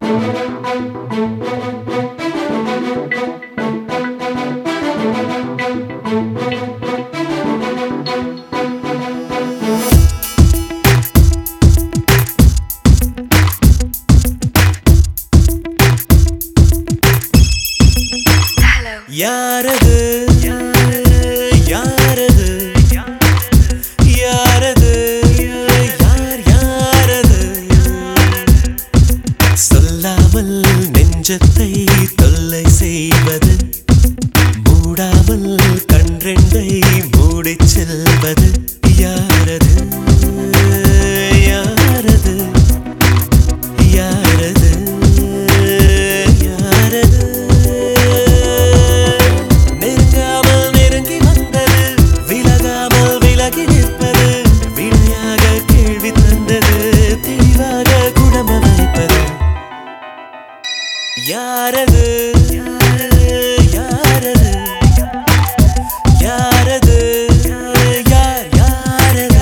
யாரது யாரது யாரது யார் யாரது சொல்லாமல் நெஞ்சத்தை தொல்லை செய்வது மூடாமல் கன்றெண்டை மூடிச் செல்வது யாரது யாரது யாரது யாரது நெருங்காமல் நெருங்கி வந்தது விலகாமல் விலகி நிற்பது விடையாக கேள்வி தந்தது தெளிவாக குணமளிப்பது யாரது யாரது யாரது யார் யாரது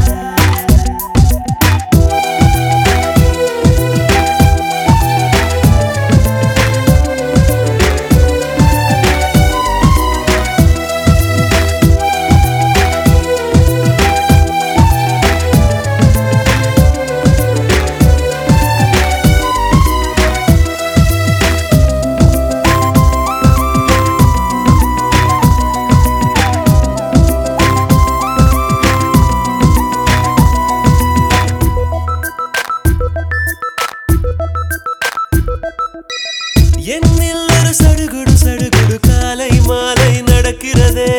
என்னில் ஒரு சடுகுடு சடுகுடு காலை மாலை நடக்கிறதே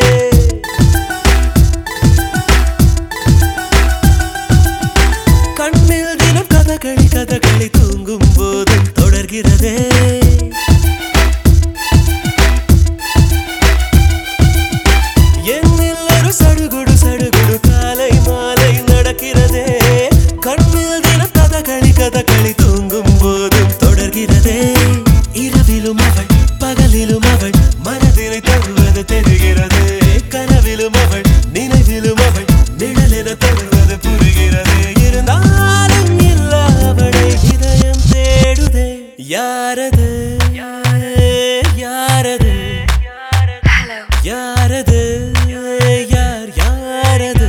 கண்ணில் தினம் கதகளி கதகளி தூங்கும் போதும் தொடர்கிறதே என்னில் ஒரு சடுகுடு சடுகுடு காலை மாலை நடக்கிறதே கண்ணில் தினம் கதகளி கதகளி தூங்கும் போதும் தொடர்கிறதே இரவிலும் அவள் பகலிலும் அவள் மனதினை தருவது தெரிகிறது கனவிலும் அவள் நினைவிலும் அவள் நிழலென தருவது புரிகிறது இருந்தாலும் இல்லா அவளை இதயம் தேடுதே யாரது யாரது யாரது யார் யாரது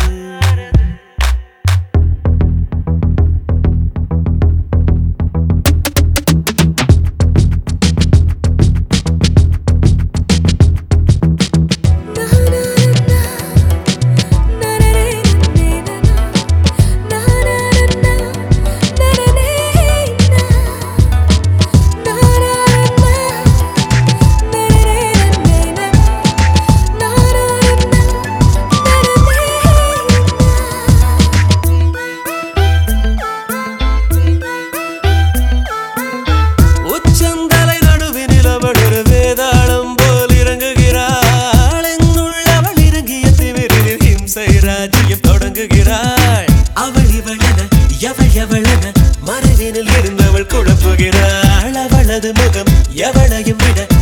உச்சந்தலை நடுவினில் அவள் ஒரு வேதாளம் போல் இறங்குகிறாள் என்னுள் அவள் இறங்கிய திமிரில் ஹிம்சை ராஜ்யம் தொடங்குகிறாள் அவள் இவளென எவள் எவளென மறைவினில் இருந்தவள் குழப்புகிறாள் அவளது முகம் எவளையும் விட